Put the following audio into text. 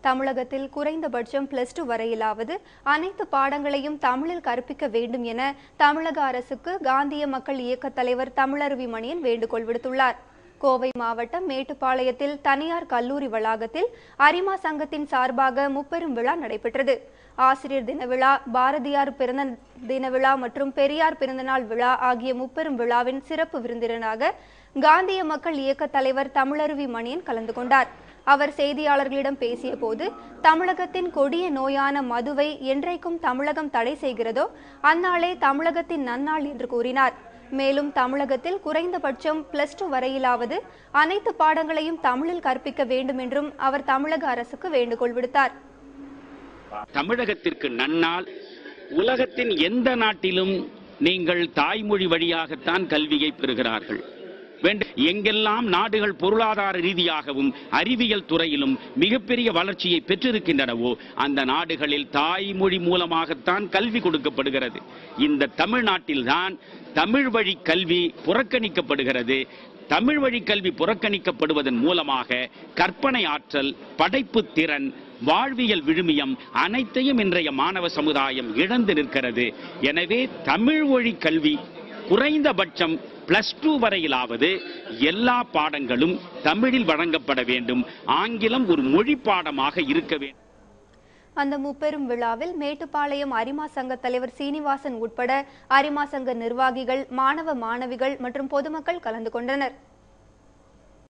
தமிழகத்தில் குறைந்தபட்சம் plus two வரையிலாவது அனைத்து பாடங்களையும் தமிழில் கற்பிக்க வேண்டும் என தமிழக அரசுக்கு காந்திய மக்கள் இயக்கத் தலைவர் தமிழருவி மணியன் வேண்டுகோள் விடுத்துள்ளார் கோவை மாவட்டம் மேட்டுப்பாளையத்தில் தனியார் கல்லூரி வளாகத்தில் அரிமா சங்கத்தின் சார்பாக முப்பெரும் விழா நடைபெற்றது ஆசிரியர் தின விழா பாரதியார் பிறந்த தின விழா மற்றும் பெரியார் பிறந்தநாள் விழா ஆகிய முப்பெரும் விழாவின் சிறப்பு விருந்தினராக காந்திய மக்கள் இயக்கத் தலைவர் தமிழருவி மணியன் கலந்து கொண்டார் அவர் செய்தியாளர்களிடம் பேசிய போது தமிழகத்தின் கொடிய நோயான மதுவை என்றைக்கும் தமிழகம் தடை செய்கிறதோ அந்நாளே தமிழகத்தின் நன்னாள் என்று கூறினார் மேலும் தமிழகத்தில் குறைந்தபட்சம் பிளஸ் டூ வரையிலாவது அனைத்து பாடங்களையும் தமிழில் கற்பிக்க வேண்டும் என்றும் அவர் தமிழக அரசுக்கு வேண்டுகோள் விடுத்தார் தமிழகத்திற்கு நன்னால் உலகத்தின் எந்த நாட்டிலும் நீங்கள் தாய்மொழி வழியாகத்தான் கல்வியை பெறுகிறார்கள் வேண்டு எங்கெல்லாம் நாடுகள் பொருளாதார ரீதியாகவும் அறிவியல் துறையிலும் மிகப்பெரிய வளர்ச்சியை பெற்றிருக்கின்றனவோ அந்த நாடுகளில் தாய்மொழி மூலமாகத்தான் கல்வி கொடுக்கப்படுகிறது இந்த தமிழ்நாட்டில்தான் தமிழ் வழி கல்வி புறக்கணிக்கப்படுகிறது தமிழ் வழி கல்வி புறக்கணிக்கப்படுவதன் மூலமாக கற்பனை ஆற்றல் படைப்பு திறன் வாழ்வியல் விழுமியம் அனைத்தையும் இன்றைய மாணவ சமுதாயம் இழந்து நிற்கிறது எனவே தமிழ் வழி கல்வி குறைந்தபட்சம் பிளஸ் டூ வரையிலாவது எல்லா பாடங்களும் தமிழில் வழங்கப்பட வேண்டும் ஆங்கிலம் ஒரு மொழி பாடமாக இருக்க வேண்டும் அந்த முப்பெரும் விழாவில் மேட்டுப்பாளையம் அரிமா சங்க தலைவர் சீனிவாசன் உட்பட அரிமா சங்க நிர்வாகிகள் மாணவ மாணவிகள் மற்றும் பொதுமக்கள் கலந்து கொண்டனர்